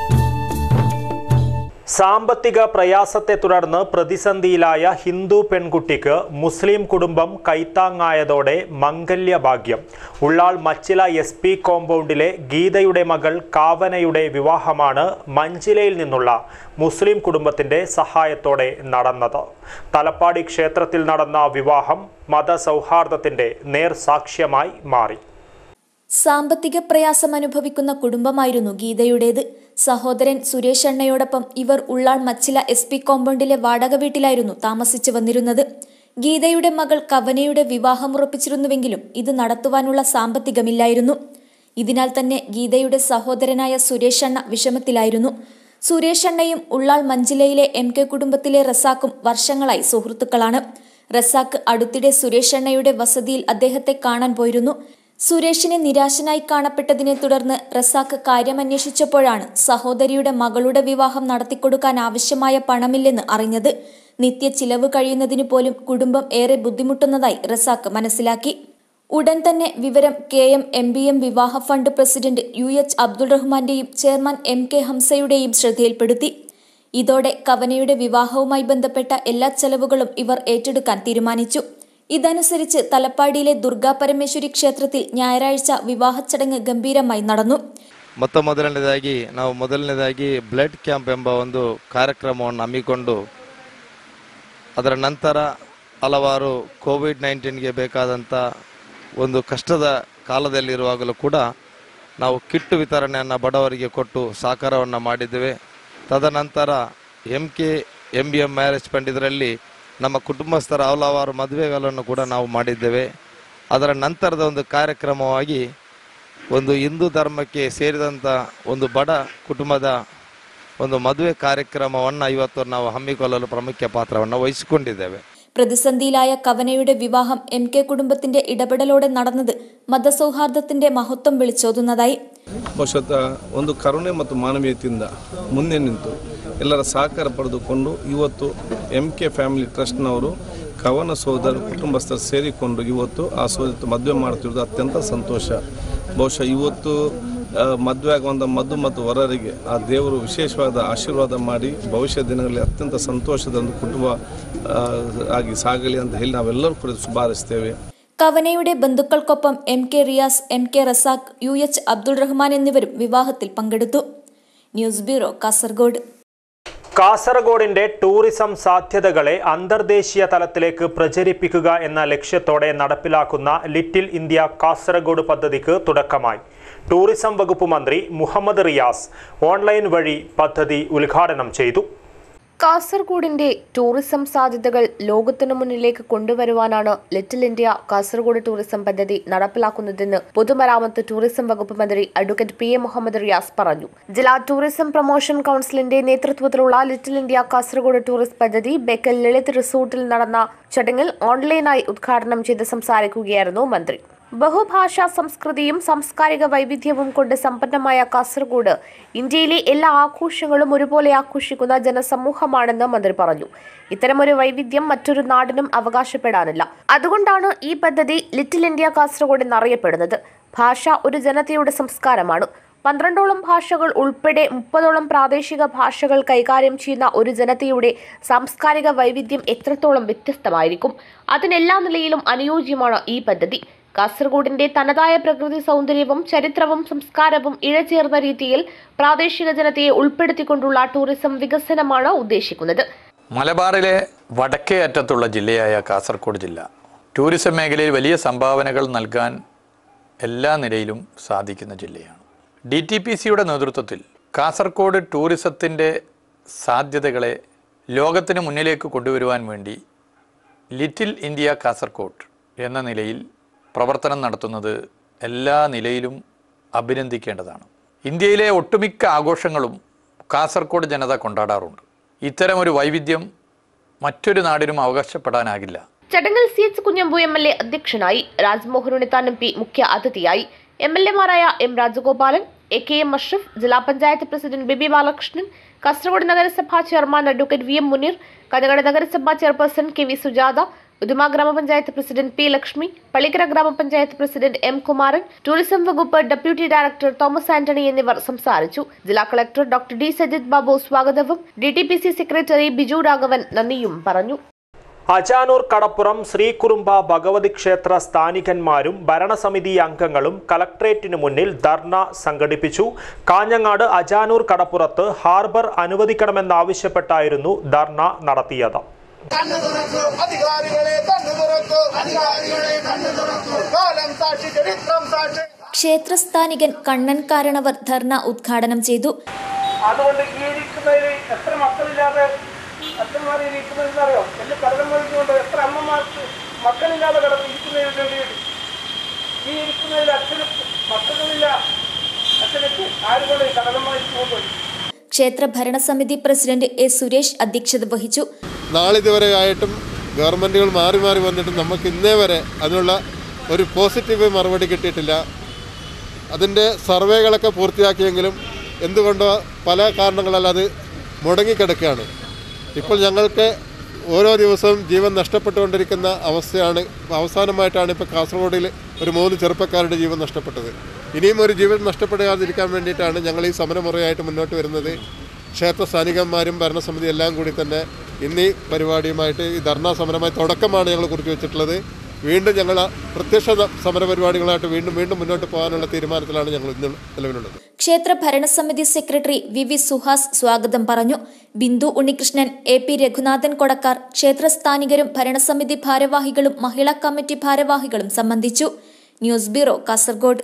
സാമ്പത്തിക പ്രയാസത്തെ തുടർന്ന് പ്രതിസന്ധിയിലായ ഹിന്ദു പെൺകുട്ടിക്ക് മുസ്ലിം കുടുംബം കൈത്താങ്ങായതോടെ മംഗല്യഭാഗ്യം ഉള്ളാൾ മച്ചില എസ് പി കോമ്പൗണ്ടിലെ ഗീതയുടെ മകൾ കാവനയുടെ വിവാഹമാണ് മഞ്ചിലയിൽ നിന്നുള്ള മുസ്ലിം കുടുംബത്തിന്റെ സഹായത്തോടെ നടന്നത് തലപ്പാടി ക്ഷേത്രത്തിൽ നടന്ന വിവാഹം മതസൗഹാർദ്ദത്തിന്റെ നേർസാക്ഷ്യമായി മാറി സാമ്പത്തിക പ്രയാസം അനുഭവിക്കുന്ന കുടുംബമായിരുന്നു ഗീതയുടേത് സഹോദരൻ സുരേഷ് അണ്ണയോടൊപ്പം ഇവർ ഉള്ളാൾ മച്ചില എസ് പി കോമ്പൗണ്ടിലെ വാടക വീട്ടിലായിരുന്നു താമസിച്ചു വന്നിരുന്നത് ഗീതയുടെ മകൾ കവനയുടെ വിവാഹം ഉറപ്പിച്ചിരുന്നുവെങ്കിലും ഇത് നടത്തുവാനുള്ള സാമ്പത്തികമില്ലായിരുന്നു ഇതിനാൽ തന്നെ ഗീതയുടെ സഹോദരനായ സുരേഷ് അണ്ണ വിഷമത്തിലായിരുന്നു സുരേഷ് അണ്ണയും ഉള്ളാൾ മഞ്ചിലയിലെ എം കെ കുടുംബത്തിലെ റസാക്കും വർഷങ്ങളായി സുഹൃത്തുക്കളാണ് റസാക്ക് അടുത്തിടെ സുരേഷ് അണ്ണയുടെ വസതിയിൽ അദ്ദേഹത്തെ കാണാൻ പോയിരുന്നു സുരേഷിനെ നിരാശനായി കാണപ്പെട്ടതിനെ തുടർന്ന് റസാക്ക് കാര്യമന്വേഷിച്ചപ്പോഴാണ് സഹോദരിയുടെ മകളുടെ വിവാഹം നടത്തിക്കൊടുക്കാൻ ആവശ്യമായ പണമില്ലെന്ന് അറിഞ്ഞത് നിത്യ ചിലവ് കഴിയുന്നതിന് പോലും കുടുംബം ഏറെ ബുദ്ധിമുട്ടുന്നതായി റസാക്ക് മനസ്സിലാക്കി ഉടൻ തന്നെ വിവരം K M M B M വിവാഹ fund president U H Abdul റഹ്മാന്റെയും ചെയർമാൻ എം കെ ഹംസയുടെയും ശ്രദ്ധയിൽപ്പെടുത്തി ഇതോടെ കവനയുടെ വിവാഹവുമായി ബന്ധപ്പെട്ട എല്ലാ ചെലവുകളും ഇവർ ഏറ്റെടുക്കാൻ തീരുമാനിച്ചു ഇതനുസരിച്ച് തലപ്പാടിയിലെ ദുർഗാ പരമേശ്വരി ಕ್ಷೇತ್ರത്തിൽ ഞായറാഴ്ച വിവാഹ ചടങ്ങ് ಗಂಭೀರമായി നടന്നു ಮೊತ್ತ ಮೊದಲನೇದಾಗಿ ನಾವು ಮೊದಲನೇದಾಗಿ ಬ್ಲಡ್ ಕ್ಯಾಂಪ್ ಎಂಬ ಒಂದು ಕಾರ್ಯಕ್ರಮವನ್ನು ಹಮ್ಮಿಕೊಂಡು ಅದರ ನಂತರ ಹಲವಾರು ಕೋವಿಡ್ ನೈನ್ಟೀನ್ಗೆ ಬೇಕಾದಂಥ ಒಂದು ಕಷ್ಟದ ಕಾಲದಲ್ಲಿರುವಾಗಲೂ ಕೂಡ ನಾವು ಕಿಟ್ಟು ವಿತರಣೆಯನ್ನು ಬಡವರಿಗೆ ಕೊಟ್ಟು ಸಹಕಾರವನ್ನು ಮಾಡಿದ್ದೇವೆ ತದನಂತರ M K M B M marriage fund ಇದರಲ್ಲಿ ನಮ್ಮ ಕುಟುಂಬಸ್ಥರ ಹಲವಾರು ಮದುವೆಗಳನ್ನು ಕೂಡ ನಾವು ಮಾಡಿದ್ದೇವೆ ಅದರ ನಂತರದ ಒಂದು ಕಾರ್ಯಕ್ರಮವಾಗಿ ಒಂದು ಹಿಂದೂ ಧರ್ಮಕ್ಕೆ ಸೇರಿದಂಥ ಒಂದು ಬಡ ಕುಟುಂಬದ ಒಂದು ಮದುವೆ ಕಾರ್ಯಕ್ರಮವನ್ನು ಇವತ್ತು ನಾವು ಹಮ್ಮಿಕೊಳ್ಳಲು ಪ್ರಮುಖ ಪಾತ್ರವನ್ನು ವಹಿಸಿಕೊಂಡಿದ್ದೇವೆ പ്രതിസന്ധിയിലായ കവനയുടെ വിവാഹം എം കെ കുടുംബത്തിന്റെ ഇടപെടലോടെ നടന്നത് മതസൗഹാർദ്ദത്തിന്റെ മഹത്വം വിളിച്ചോതുന്നതായി ಬಹುಶಃ ಒಂದು ಕರುಣೆ ಮತ್ತು ಮಾನವೀಯತೆಯಿಂದ ಮುಂದೆ ನಿಂತು ಎಲ್ಲರ ಸಹಕಾರ ಪಡೆದುಕೊಂಡು ಇವತ್ತು ಎಂ ಕೆ ಫ್ಯಾಮಿಲಿ ಟ್ರಸ್ಟ್ನವರು ಕವನ ಸೋದರ ಕುಟುಂಬಸ್ಥರು ಸೇರಿಕೊಂಡು ಇವತ್ತು ಆ ಸೋದರ ಮದುವೆ ಮಾಡ್ತಿರೋದು ಅತ್ಯಂತ ಸಂತೋಷ ಬಹುಶಃ ಇವತ್ತು ಆ, ಮದುವೆ ಆಗುವಂಥ ಮಧು ಮತ್ತು ವರರಿಗೆ ಆ ದೇವರು ವಿಶೇಷವಾದ ಆಶೀರ್ವಾದ ಮಾಡಿ ಭವಿಷ್ಯ ದಿನಗಳಲ್ಲಿ ಅತ್ಯಂತ ಸಂತೋಷದ ಒಂದು ಕುಟುಂಬ ಆ, ಆಗಿ ಸಾಗಲಿ ಅಂತ ಹೇಳಿ ನಾವೆಲ್ಲರೂ ಕೂಡ ಶುಭಾರಿಸ್ತೇವೆ കവനയുടെ ബന്ധുക്കൾക്കൊപ്പം M K Riyas M K Razak U H Abdul Rahman എന്നിവരും വിവാഹത്തിൽ പങ്കെടുത്തു ന്യൂസ് ബ്യൂറോ കാസർഗോഡ് കാസർഗോഡിന്റെ ടൂറിസം സാധ്യതകളെ അന്തർദേശീയ തലത്തിലേക്ക് പ്രചരിപ്പിക്കുക എന്ന ലക്ഷ്യത്തോടെ നടപ്പിലാക്കുന്ന ലിറ്റിൽ ഇന്ത്യ കാസർഗോഡ് പദ്ധതിക്ക് തുടക്കമായി ടൂറിസം വകുപ്പ് മന്ത്രി മുഹമ്മദ് റിയാസ് ഓൺലൈൻ വഴി പദ്ധതി ഉദ്ഘാടനം ചെയ്തു കാസർഗോഡിന്റെ ടൂറിസം സാധ്യതകൾ ലോകത്തിനു മുന്നിലേക്ക് കൊണ്ടുവരുവാനാണ് ലിറ്റിൽ ഇന്ത്യ കാസർഗോഡ് ടൂറിസം പദ്ധതി നടപ്പിലാക്കുന്നതെന്ന് പൊതുമരാമത്ത് ടൂറിസം വകുപ്പ് മന്ത്രി advocate P A Muhammad Riyas പറഞ്ഞു ജില്ലാ ടൂറിസം പ്രൊമോഷൻ കൌൺസിലിന്റെ നേതൃത്വത്തിലുള്ള ലിറ്റിൽ ഇന്ത്യ കാസർഗോഡ് ടൂറിസ്റ്റ് പദ്ധതി ബേക്കൽ ലളിത് റിസോർട്ടിൽ നടന്ന ചടങ്ങിൽ ഓൺലൈനായി ഉദ്ഘാടനം ചെയ്ത് സംസാരിക്കുകയായിരുന്നു മന്ത്രി ബഹുഭാഷാ സംസ്കൃതിയും സാംസ്കാരിക വൈവിധ്യവും കൊണ്ട് സമ്പന്നമായ കാസർഗോഡ് ഇന്ത്യയിലെ എല്ലാ ആഘോഷങ്ങളും ഒരുപോലെ ആഘോഷിക്കുന്ന ജനസമൂഹമാണെന്ന് മന്ത്രി പറഞ്ഞു ഇത്തരമൊരു വൈവിധ്യം മറ്റൊരു നാടിനും അവകാശപ്പെടാനില്ല അതുകൊണ്ടാണ് ഈ പദ്ധതി ലിറ്റിൽ ഇന്ത്യ കാസർഗോഡ് എന്നറിയപ്പെടുന്നത് ഭാഷ ഒരു ജനതയുടെ സംസ്കാരമാണ് പന്ത്രണ്ടോളം ഭാഷകൾ ഉൾപ്പെടെ മുപ്പതോളം പ്രാദേശിക ഭാഷകൾ കൈകാര്യം ചെയ്യുന്ന ഒരു ജനതയുടെ സാംസ്കാരിക വൈവിധ്യം എത്രത്തോളം വ്യത്യസ്തമായിരിക്കും അതിനെല്ലാ നിലയിലും അനുയോജ്യമാണ് ഈ പദ്ധതി കാസർഗോഡിന്റെ തനതായ പ്രകൃതി സൗന്ദര്യവും ചരിത്രവും സംസ്കാരവും ഇഴചേർന്ന രീതിയിൽ പ്രാദേശിക ജനതയെ ഉൾപ്പെടുത്തിക്കൊണ്ടുള്ള ടൂറിസം വികസനമാണ് ഉദ്ദേശിക്കുന്നത് മലബാറിലെ വടക്കേ അറ്റത്തുള്ള ജില്ലയായ കാസർഗോഡ് ജില്ല ടൂറിസം മേഖലയിൽ വലിയ സംഭാവനകൾ നൽകാൻ എല്ലാ നിലയിലും സാധിക്കുന്ന ജില്ലയാണ് ഡി ടി പി സിയുടെ നേതൃത്വത്തിൽ കാസർഗോഡ് ടൂറിസത്തിൻ്റെ സാധ്യതകളെ ലോകത്തിന് മുന്നിലേക്ക് കൊണ്ടുവരുവാൻ വേണ്ടി ലിറ്റിൽ ഇന്ത്യ കാസർകോട്ട് എന്ന നിലയിൽ പ്രവർത്തനം നടത്തുന്നത് എല്ലാ നിലയിലും അഭിനന്ദിക്കേണ്ടതാണ് ഇന്ത്യയിലെ ഒട്ടുമിക്ക ആഘോഷങ്ങളും കാസർഗോഡ് ജനത കൊണ്ടാടാറുണ്ട് ഇത്തരമൊരു വൈവിധ്യം മറ്റൊരു നാടിനും അവകാശപ്പെടാനാകില്ല ചടങ്ങിൽ C H Kunhambu M L A അധ്യക്ഷനായി രാജ്മോഹൻ ഉണ്ണിത്താൻ എം പി മുഖ്യ അതിഥിയായി എം എൽ എമാരായ M Rajagopalan A K M Ashraf ജില്ലാ പഞ്ചായത്ത് പ്രസിഡന്റ് ബിബി ബാലകൃഷ്ണൻ കാസർഗോഡ് നഗരസഭാ chairman advocate V M Muneer കനകട നഗരസഭാ chairperson K V Sujatha Uduma ഗ്രാമപഞ്ചായത്ത് പ്രസിഡന്റ് പി ലക്ഷ്മി പള്ളിക്കര ഗ്രാമപഞ്ചായത്ത് പ്രസിഡന്റ് എം കുമാരൻ ടൂറിസം വകുപ്പ് ഡെപ്യൂട്ടി ഡയറക്ടർ തോമസ് ആന്റണി എന്നിവർ സംസാരിച്ചു ജില്ലാ collector doctor D Sajith Babu സ്വാഗതവും D T P C secretary Biju Raghavan നന്ദിയും പറഞ്ഞു അജാനൂർ കടപ്പുറം ശ്രീകുറുമ്പ ഭഗവതി ക്ഷേത്ര സ്ഥാനികന്മാരും ഭരണസമിതി അംഗങ്ങളും കലക്ട്രേറ്റിനു മുന്നിൽ ധർണ സംഘടിപ്പിച്ചു കാഞ്ഞങ്ങാട് അജാനൂർ കടപ്പുറത്ത് ഹാർബർ അനുവദിക്കണമെന്നാവശ്യപ്പെട്ടായിരുന്നു ധർണ നടത്തിയത് കണ്ണു തുറക്കൂ അധികാരികളെ കണ്ണു തുറക്കൂ അധികാരികളെ കണ്ണു തുറക്കൂ കാലം സാക്ഷി ചരിത്രം സാക്ഷി ക്ഷേത്രസ്ഥാനികൻ കണ്ണൻ കാരണവർ ധർണ ഉദ്ഘാടനം ചെയ്തു അതുകൊണ്ട് ഈ ഇരിക്കുന്നതിൽ എത്ര മക്കളില്ലാതെ അച്ഛന്മാർ ഇരിക്കുന്നതെന്നറിയോ എന്റെ കടലമ്മഴിക്കൊണ്ട് എത്ര അമ്മമാർക്ക് മക്കളില്ലാതെ കടന്ന് ഇരിക്കുന്നതിന് വേണ്ടി ഈ ഇരിക്കുന്നതിൽ അച്ഛന് മക്കളില്ല അച്ഛനക്ക് ആരുകൊണ്ട് കടലമ്മഴിച്ച് കൊണ്ടുപോയി ക്ഷേത്ര ഭരണസമിതി പ്രസിഡന്റ് എ സുരേഷ് അധ്യക്ഷത വഹിച്ചു നാളിതുവരെ ആയിട്ടും ഗവൺമെൻറ്റുകൾ മാറി മാറി വന്നിട്ടും നമുക്ക് ഇന്നേ വരെ അതിനുള്ള ഒരു പോസിറ്റീവ് മറുപടി കിട്ടിയിട്ടില്ല അതിൻ്റെ സർവേകളൊക്കെ പൂർത്തിയാക്കിയെങ്കിലും എന്തുകൊണ്ടോ പല കാരണങ്ങളാൽ അത് മുടങ്ങിക്കിടക്കുകയാണ് ഇപ്പോൾ ഞങ്ങൾക്ക് ഓരോ ദിവസവും ജീവൻ നഷ്ടപ്പെട്ടുകൊണ്ടിരിക്കുന്ന അവസ്ഥയാണ് അവസാനമായിട്ടാണ് ഇപ്പോൾ കാസർഗോഡിൽ ഒരു മൂന്ന് ചെറുപ്പക്കാരുടെ ജീവൻ നഷ്ടപ്പെട്ടത് ഇനിയും ഒരു ജീവൻ നഷ്ടപ്പെടാതിരിക്കാൻ വേണ്ടിയിട്ടാണ് ഞങ്ങൾ ഈ സമരമുറയായിട്ട് മുന്നോട്ട് വരുന്നത് ക്ഷേത്ര സ്ഥാനികന്മാരും ഭരണസമിതി എല്ലാം കൂടി തന്നെ ഇന്നീ പരിപാടിയുമായിട്ട് ഈ ധർണാ സമരമായി തുടക്കമാണ് ഞങ്ങൾ കുറിച്ച് വെച്ചിട്ടുള്ളത് വീണ്ടും ഞങ്ങൾ പ്രത്യക്ഷ സമര പരിപാടികളായിട്ട് വീണ്ടും വീണ്ടും മുന്നോട്ട് പോകാനുള്ള തീരുമാനത്തിലാണ് ഞങ്ങൾ ഇന്ന് നിലവിലുള്ളത് ക്ഷേത്ര ഭരണസമിതി സെക്രട്ടറി വി വി സുഹാസ് സ്വാഗതം പറഞ്ഞു ബിന്ദു ഉണ്ണികൃഷ്ണൻ എ പി രഘുനാഥൻ കൊടക്കാർ ക്ഷേത്രസ്ഥാനികരും ഭരണസമിതി ഭാരവാഹികളും മഹിളാ കമ്മിറ്റി ഭാരവാഹികളും സംബന്ധിച്ചു news bureau Kasaragod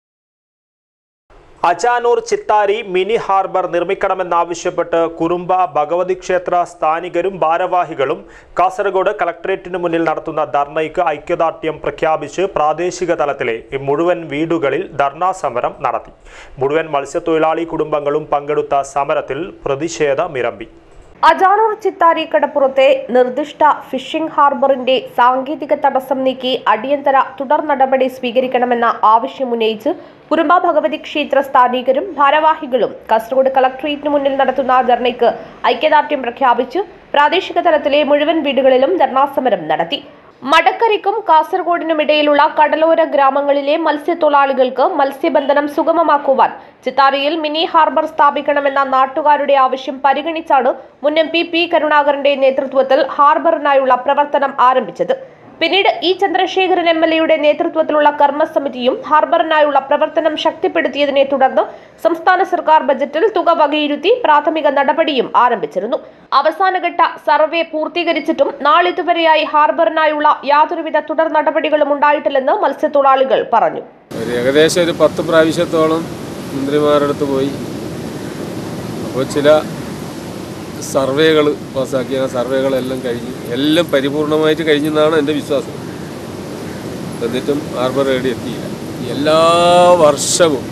Ajanur Chithari mini harbour നിർമ്മിക്കണമെന്നാവശ്യപ്പെട്ട് കുറുമ്പ ഭഗവതി ക്ഷേത്ര സ്ഥാനികരും ഭാരവാഹികളും കാസർഗോഡ് കളക്ടറേറ്റിന് മുന്നിൽ നടത്തുന്ന ധർണയ്ക്ക് ഐക്യദാർഢ്യം പ്രഖ്യാപിച്ച് പ്രാദേശിക തലത്തിലെ മുഴുവൻ വീടുകളിൽ ധർണാ സമരം നടത്തി മുഴുവൻ മത്സ്യത്തൊഴിലാളി കുടുംബങ്ങളും പങ്കെടുത്ത സമരത്തിൽ പ്രതിഷേധമിരമ്പി അജാനൂർ ചിത്താരി കടപ്പുറത്തെ നിർദ്ദിഷ്ട ഫിഷിംഗ് ഹാർബറിന്റെ സാങ്കേതിക തടസ്സം നീക്കി അടിയന്തര തുടർ നടപടി സ്വീകരിക്കണമെന്ന ആവശ്യമുന്നയിച്ച് കുറുമ്പ ഭഗവതി ക്ഷേത്ര സ്ഥാനികരും ഭാരവാഹികളും കാസർഗോഡ് കളക്ടറേറ്റിന് മുന്നിൽ നടത്തുന്ന ധർണയ്ക്ക് ഐക്യദാർഢ്യം പ്രഖ്യാപിച്ച് പ്രാദേശിക തലത്തിലെ മുഴുവൻ വീടുകളിലും ധർണാസമരം നടത്തി മടക്കരയ്ക്കും കാസർഗോഡിനുമിടയിലുള്ള കടലോര ഗ്രാമങ്ങളിലെ മത്സ്യത്തൊഴിലാളികൾക്ക് മത്സ്യബന്ധനം സുഗമമാക്കുവാൻ ചിത്താരിയിൽ മിനി ഹാർബർ സ്ഥാപിക്കണമെന്ന നാട്ടുകാരുടെ ആവശ്യം പരിഗണിച്ചാണ് മുൻ എം പി പി കരുണാകരന്റെ നേതൃത്വത്തിൽ ഹാർബറിനായുള്ള പ്രവർത്തനം ആരംഭിച്ചത് പിന്നീട് ഇ ചന്ദ്രശേഖരൻ എം എൽ എയുടെ നേതൃത്വത്തിലുള്ള കർമ്മസമിതിയും ഹാർബറിനായുള്ള പ്രവർത്തനം ശക്തിപ്പെടുത്തിയതിനെ തുടർന്ന് സംസ്ഥാന സർക്കാർ ബജറ്റിൽ തുക വകയിരുത്തി പ്രാഥമിക നടപടിയും ആരംഭിച്ചിരുന്നു അവസാനഘട്ട സർവേ പൂർത്തീകരിച്ചിട്ടും നാളിതുവരെയായി ഹാർബറിനായുള്ള യാതൊരുവിധ തുടർ നടപടികളും ഉണ്ടായിട്ടില്ലെന്ന് മത്സ്യത്തൊഴിലാളികൾ പറഞ്ഞു ഒരു ഏകദേശം ഒരു പത്ത് പ്രാവശ്യത്തോളം മന്ത്രിമാരുടെ അടുത്ത് പോയി അപ്പോൾ ചില സർവേകൾ പാസ്സാക്കി ആ സർവേകളെല്ലാം കഴിഞ്ഞു എല്ലാം പരിപൂർണമായിട്ട് കഴിഞ്ഞെന്നാണ് എൻ്റെ വിശ്വാസം എന്നിട്ടും ഹാർബർ എവിടെ എത്തിയില്ല എല്ലാ വർഷവും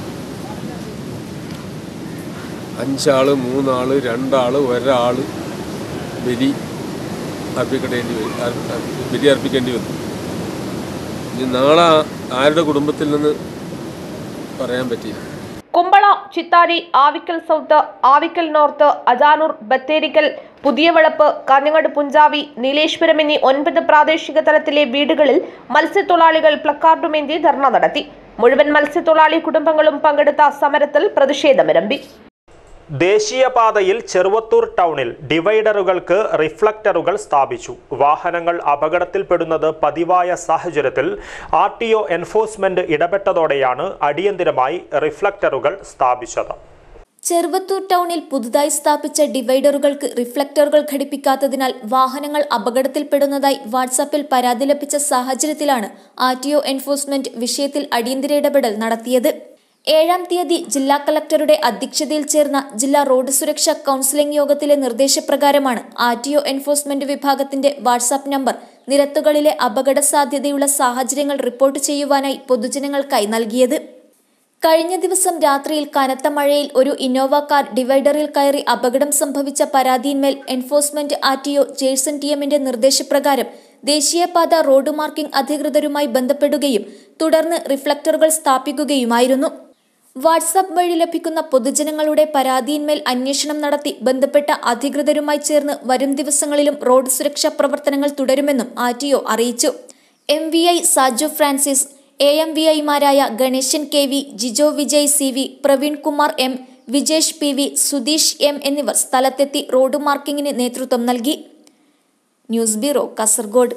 അഞ്ചാള് മൂന്നാള് രണ്ടാള് ഒരാള് ബലി അർപ്പിക്കേണ്ടി വരും അർ- അർ- ബലി അർപ്പിക്കേണ്ടി വന്നു ഇനി നാളെ ആരുടെ കുടുംബത്തിൽ നിന്ന് പറയാൻ പറ്റിയില്ല കുമ്പള ചിത്താരി ആവിക്കൽ സൗത്ത് ആവിക്കൽ നോർത്ത് അജാനൂർ ബത്തേരിക്കൽ പുതിയവളപ്പ് കാഞ്ഞങ്ങാട് പുഞ്ചാവി നീലേശ്വരം എന്നീ ഒൻപത് പ്രാദേശിക തലത്തിലെ വീടുകളിൽ മത്സ്യത്തൊഴിലാളികൾ പ്ലക്കാർഡുമേന്തി ധർണ നടത്തി മുഴുവൻ മത്സ്യത്തൊഴിലാളി കുടുംബങ്ങളും പങ്കെടുത്ത സമരത്തിൽ പ്രതിഷേധമിരമ്പി ദേശീയപാതയിൽ ചെറുവത്തൂർ ടൗണിൽ ഡിവൈഡറുകൾക്ക് റിഫ്ലക്ടറുകൾ സ്ഥാപിച്ചു വാഹനങ്ങൾ അപകടത്തിൽപ്പെടുന്നത് പതിവായ സാഹചര്യത്തിൽ ആർ ടി ഒ എൻഫോഴ്സ്മെന്റ് ഇടപെട്ടതോടെയാണ് അടിയന്തിരമായി റിഫ്ലക്ടറുകൾ സ്ഥാപിച്ചത് ചെറുവത്തൂർ ടൗണിൽ പുതുതായി സ്ഥാപിച്ച ഡിവൈഡറുകൾക്ക് റിഫ്ലക്ടറുകൾ ഘടിപ്പിക്കാത്തതിനാൽ വാഹനങ്ങൾ അപകടത്തിൽപ്പെടുന്നതായി വാട്സാപ്പിൽ പരാതി ലഭിച്ച സാഹചര്യത്തിലാണ് ആർ ടി ഒ എൻഫോഴ്സ്മെന്റ് വിഷയത്തിൽ അടിയന്തര ഇടപെടൽ നടത്തിയത് ഏഴാം തീയതി ജില്ലാ കളക്ടറുടെ അധ്യക്ഷതയിൽ ചേർന്ന ജില്ലാ റോഡ് സുരക്ഷാ കൌൺസിലിംഗ് യോഗത്തിലെ നിർദ്ദേശപ്രകാരമാണ് ആർ ടി ഒ എൻഫോഴ്സ്മെന്റ് വിഭാഗത്തിന്റെ വാട്സാപ്പ് നമ്പർ നിരത്തുകളിലെ അപകട സാധ്യതയുള്ള സാഹചര്യങ്ങൾ റിപ്പോർട്ട് ചെയ്യുവാനായി പൊതുജനങ്ങൾക്കായി നൽകിയത് കഴിഞ്ഞ ദിവസം രാത്രിയിൽ കനത്ത മഴയിൽ ഒരു ഇന്നോവ കാർ ഡിവൈഡറിൽ കയറി അപകടം സംഭവിച്ച പരാതിയിന്മേൽ enforcement R T O Jerson T എമ്മിന്റെ നിർദ്ദേശപ്രകാരം ദേശീയപാത റോഡ് മാർക്കിംഗ് അധികൃതരുമായി ബന്ധപ്പെടുകയും തുടർന്ന് റിഫ്ലക്ടറുകൾ സ്ഥാപിക്കുകയുമായിരുന്നു വാട്സാപ്പ് വഴി ലഭിക്കുന്ന പൊതുജനങ്ങളുടെ പരാതിയിന്മേൽ അന്വേഷണം നടത്തി ബന്ധപ്പെട്ട അധികൃതരുമായി ചേർന്ന് വരും ദിവസങ്ങളിലും റോഡ് സുരക്ഷാ പ്രവർത്തനങ്ങൾ തുടരുമെന്നും ആർ ടി ഒ അറിയിച്ചു M V I Saju Francis A M V ഐമാരായ Ganesan K V Jijo Vijay C V Praveen Kumar M Vijesh P V Sudheesh M എന്നിവർ സ്ഥലത്തെത്തി റോഡ് മാർക്കിങ്ങിന് നേതൃത്വം നൽകി news bureau Kasaragod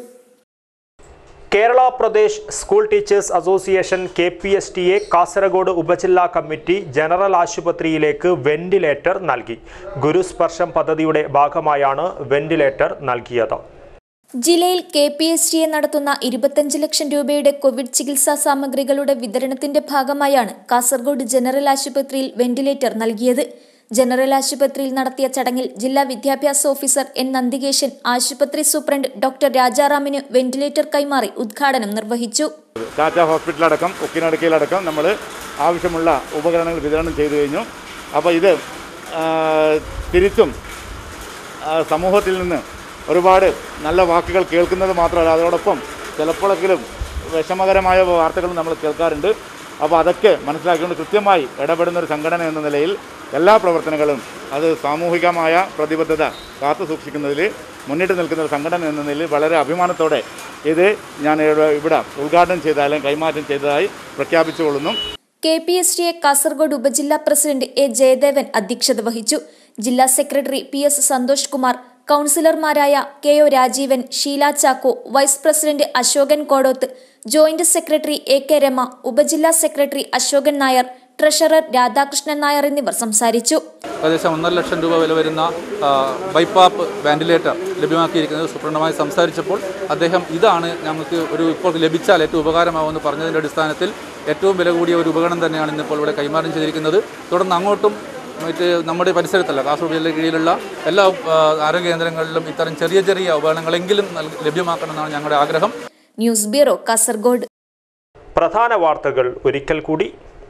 Kerala Pradesh school teachers association K P S T A Kasaragod ഉപജില്ലാ കമ്മിറ്റി ജനറൽ ആശുപത്രിയിലേക്ക് വെന്റിലേറ്റർ നൽകി ഗുരുസ്പർശം പദ്ധതിയുടെ ഭാഗമായാണ് വെന്റിലേറ്റർ നൽകിയത് ജില്ലയിൽ K P S T A നടത്തുന്ന ഇരുപത്തഞ്ച് ലക്ഷം രൂപയുടെ കോവിഡ് ചികിത്സാ സാമഗ്രികളുടെ വിതരണത്തിന്റെ ഭാഗമായാണ് കാസർഗോഡ് ജനറൽ ആശുപത്രിയിൽ വെന്റിലേറ്റർ നൽകിയത് ജനറൽ ആശുപത്രിയിൽ നടത്തിയ ചടങ്ങിൽ ജില്ലാ വിദ്യാഭ്യാസ ഓഫീസർ എൻ നന്ദികേശൻ ആശുപത്രി സൂപ്രണ്ട് ഡോക്ടർ രാജാറാമിന് വെന്റിലേറ്റർ കൈമാറി ഉദ്ഘാടനം നിർവഹിച്ചു ടാറ്റ ഹോസ്പിറ്റലടക്കം ഒക്കിനടക്കയിലടക്കം നമ്മൾ ആവശ്യമുള്ള ഉപകരണങ്ങൾ വിതരണം ചെയ്തു കഴിഞ്ഞു അപ്പോൾ ഇത് ആ, തിരിച്ചും ആ, സമൂഹത്തിൽ നിന്ന് ഒരുപാട് നല്ല വാക്കുകൾ കേൾക്കുന്നത് മാത്രമല്ല അതോടൊപ്പം ചിലപ്പോഴെങ്കിലും വിഷമകരമായ വാർത്തകളും നമ്മൾ കേൾക്കാറുണ്ട് അപ്പോൾ അതൊക്കെ മനസ്സിലാക്കിക്കൊണ്ട് കൃത്യമായി ഇടപെടുന്ന ഒരു സംഘടന എന്ന നിലയിൽ എല്ലാ പ്രവർത്തനങ്ങളും അത് സാമൂഹികമായ പ്രതിബദ്ധത കാത്തു സൂക്ഷിക്കുന്നതിൽ മുന്നിട്ട് നിൽക്കുന്ന ഒരു സംഘടന എന്ന നിലയിൽ വളരെ അഭിമാനത്തോടെ ഇത് ഞാൻ ഇവിടെ ഇവിടെ ഉദ്ഘാടനം ചെയ്താലും കൈമാറ്റം ചെയ്തതായി പ്രഖ്യാപിച്ചുകൊള്ളുന്നു K P S T A Kasaragod ഉപജില്ലാ പ്രസിഡന്റ് എ ജയദേവൻ അധ്യക്ഷത വഹിച്ചു ജില്ലാ secretary P S Santhosh Kumar കൌൺസിലർമാരായ K O Rajeevan Sheela Chacko vice president Ashokan Kodoth joint secretary A K Rama ഉപജില്ലാ സെക്രട്ടറി അശോകൻ നായർ ട്രഷറർ രാധാകൃഷ്ണൻ നായർ എന്നിവർ സംസാരിച്ചു ഏകദേശം ഒന്നര ലക്ഷം രൂപ വില വരുന്ന ആ, ബൈപ്പാപ്പ് വെന്റിലേറ്റർ ലഭ്യമാക്കിയിരിക്കുന്നത് സുപ്രണമായി സംസാരിച്ചപ്പോൾ അദ്ദേഹം ഇതാണ് ഞങ്ങൾക്ക് ഒരു ഇപ്പോൾ ലഭിച്ചാൽ ഏറ്റവും ഉപകാരമാവുമെന്ന് പറഞ്ഞതിൻ്റെ അടിസ്ഥാനത്തിൽ ഏറ്റവും വില കൂടിയ ഒരു ഉപകരണം തന്നെയാണ് ഇന്നിപ്പോൾ ഇവിടെ കൈമാറ്റം ചെയ്തിരിക്കുന്നത് തുടർന്ന് അങ്ങോട്ടും മറ്റ് നമ്മുടെ പരിസരത്തല്ല കാസർഗോഡ് ജില്ലയുടെ കീഴിലുള്ള എല്ലാ ആ, ആരോഗ്യ കേന്ദ്രങ്ങളിലും ഇത്തരം ചെറിയ ചെറിയ ഉപകരണങ്ങളെങ്കിലും നൽകി- ലഭ്യമാക്കണമെന്നാണ് ഞങ്ങളുടെ ആഗ്രഹം ന്യൂസ് ബ്യൂറോ കാസർഗോഡ് പ്രധാന വാർത്തകൾ ഒരിക്കൽ കൂടി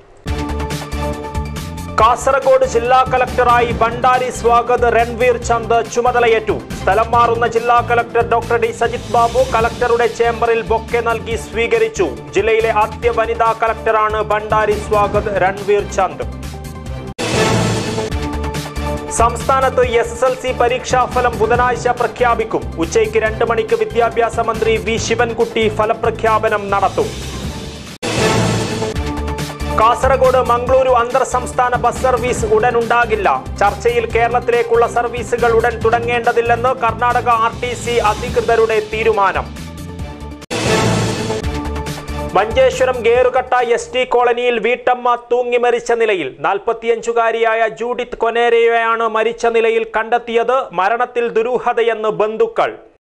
കാസർഗോഡ് ജില്ലാ കളക്ടറായി ഭണ്ഡാരി സ്വാഗത് രൺവീർ ചന്ദ് ചുമതലയേറ്റു സ്ഥലം മാറുന്ന ജില്ലാ collector doctor D Sajith Babu കളക്ടറുടെ ചേംബറിൽ ബൊക്കെ നൽകി സ്വീകരിച്ചു ജില്ലയിലെ ആദ്യ വനിതാ കളക്ടറാണ് ഭണ്ഡാരി സ്വാഗത് രൺവീർ ചന്ദ് സംസ്ഥാനത്ത് എസ് എസ് എൽ സി പരീക്ഷാഫലം ബുധനാഴ്ച പ്രഖ്യാപിക്കും ഉച്ചയ്ക്ക് രണ്ട് മണിക്ക് വിദ്യാഭ്യാസ മന്ത്രി വി ശിവൻകുട്ടി ഫലപ്രഖ്യാപനം നടത്തും കാസർഗോഡ് മംഗളൂരു അന്തർ സംസ്ഥാന ബസ് സർവീസ് ഉടൻ ഉണ്ടാകില്ല ചർച്ചയിൽ കേരളത്തിലേക്കുള്ള സർവീസുകൾ ഉടൻ തുടങ്ങേണ്ടതില്ലെന്ന് കർണാടക ആർ ടി സി അധികൃതരുടെ തീരുമാനം മഞ്ചേശ്വരം ഗേറുകട്ട എസ് ടി കോളനിയിൽ വീട്ടമ്മ തൂങ്ങി മരിച്ച നിലയിൽ നാൽപ്പത്തിയഞ്ചുകാരിയായ ജൂഡിത്ത് കൊനേരയെയാണ് മരിച്ച നിലയിൽ കണ്ടെത്തിയത് മരണത്തിൽ ദുരൂഹതയെന്ന് ബന്ധുക്കൾ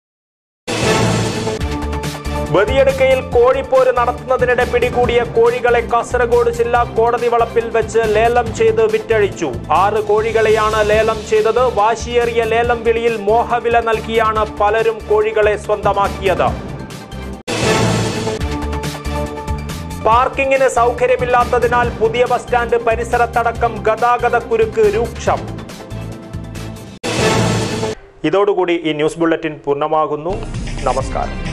ബദിയെടുക്കയിൽ കോഴിപ്പോര് നടത്തുന്നതിനിടെ പിടികൂടിയ കോഴികളെ കാസർഗോഡ് ജില്ലാ കോടതി വളപ്പിൽ വെച്ച് ലേലം ചെയ്ത് വിറ്റഴിച്ചു ആറ് കോഴികളെയാണ് ലേലം ചെയ്തത് വാശിയേറിയ ലേലം വിളിയിൽ മോഹവില നൽകിയാണ് പലരും കോഴികളെ സ്വന്തമാക്കിയത് പാർക്കിങ്ങിന് സൗകര്യമില്ലാത്തതിനാൽ പുതിയ ബസ് സ്റ്റാൻഡ് പരിസരത്തടക്കം ഗതാഗത കുരുക്ക് രൂക്ഷം ഇതോടുകൂടി ഈ ന്യൂസ് ബുള്ളറ്റിൻ പൂർണ്ണമാകുന്നു നമസ്കാരം